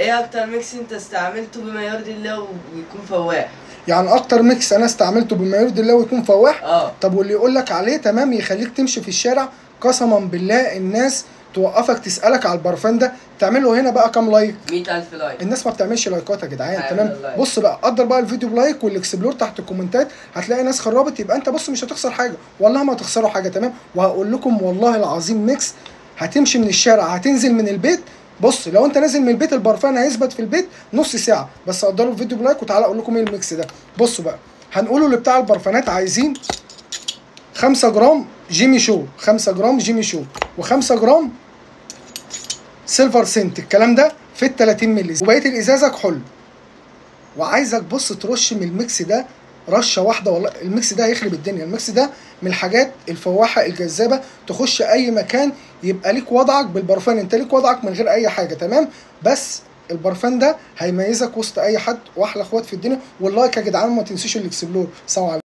ايه اكتر ميكس انت استعملته بما يرضي الله ويكون فواح يعني اكتر ميكس انا استعملته بما يرضي الله ويكون فواح اه طب واللي يقول لك عليه تمام يخليك تمشي في الشارع قسما بالله الناس توقفك تسالك على البرفان ده تعمله هنا بقى كام لايك 100000 لايك الناس ما بتعملش لايكات يا جدعان أيوة تمام والله. بص بقى قدر بقى الفيديو بلايك والاكسبلور تحت الكومنتات هتلاقي ناس خربت يبقى انت بص مش هتخسر حاجه والله ما هتخسروا حاجه تمام وهقول لكم والله العظيم ميكس هتمشي من الشارع هتنزل من البيت بص لو انت نازل من البيت البرفان هيثبت في البيت نص ساعه بس قدروا الفيديو بلايك وتعالى اقول لكم ايه الميكس ده بصوا بقى هنقوله لبتاع البرفانات عايزين 5 جرام جيمي شو 5 جرام جيمي شو و5 جرام سيلفر سنت الكلام ده في ال 30 مللي وبقيه الازازه كحول وعايزك بص ترش من الميكس ده رشه واحده والله الميكس ده هيخرب الدنيا الميكس ده من الحاجات الفواحه الجذابه تخش اي مكان يبقى ليك وضعك بالبرفان انت ليك وضعك من غير اي حاجه تمام بس البرفان ده هيميزك وسط اي حد واحلى اخوات في الدنيا واللايك يا جدعان ما تنسوش الاكسبلور سلام عليكم